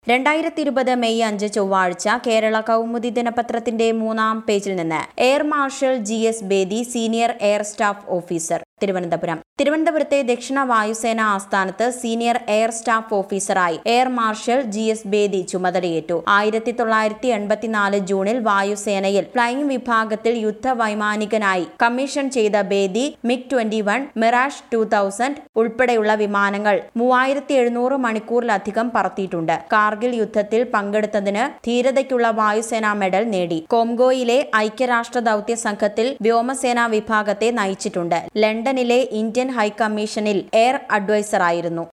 രണ്ടായിരത്തി ഇരുപത് മെയ് അഞ്ച് ചൊവ്വാഴ്ച കേരള കൗമുദി ദിനപത്രത്തിന്റെ മൂന്നാം പേജിൽ നിന്ന് air marshal G S Bedi senior air staff officer Thiruvananthapuram തിരുവനന്തപുരത്തെ ദക്ഷിണ വായുസേന ആസ്ഥാനത്ത് സീനിയർ എയർ സ്റ്റാഫ് ഓഫീസറായി air marshal G S Bedi ചുമതലയേറ്റു ആയിരത്തി തൊള്ളായിരത്തി എൺപത്തിനാല് ജൂണിൽ വായുസേനയിൽ ഫ്ലൈയിംഗ് വിഭാഗത്തിൽ യുദ്ധവൈമാനികനായി കമ്മീഷൻ ചെയ്ത Bedi MiG twenty one Mirage two thousand ഉൾപ്പെടെയുള്ള വിമാനങ്ങൾ മൂവായിരത്തി എഴുന്നൂറ് മണിക്കൂറിലധികം പറത്തിയിട്ടുണ്ട് കാർഗിൽ യുദ്ധത്തിൽ പങ്കെടുത്തതിന് ധീരതയ്ക്കുള്ള വായുസേനാ മെഡൽ നേടി കോംഗോയിലെ ഐക്യരാഷ്ട്ര ദൗത്യ സംഘത്തിൽ വ്യോമസേനാ വിഭാഗത്തെ നയിച്ചിട്ടുണ്ട് ലണ്ടനിലെ ഇന്ത്യൻ ഹൈക്കമ്മീഷനിൽ എയർ അഡ്വൈസറായിരുന്നു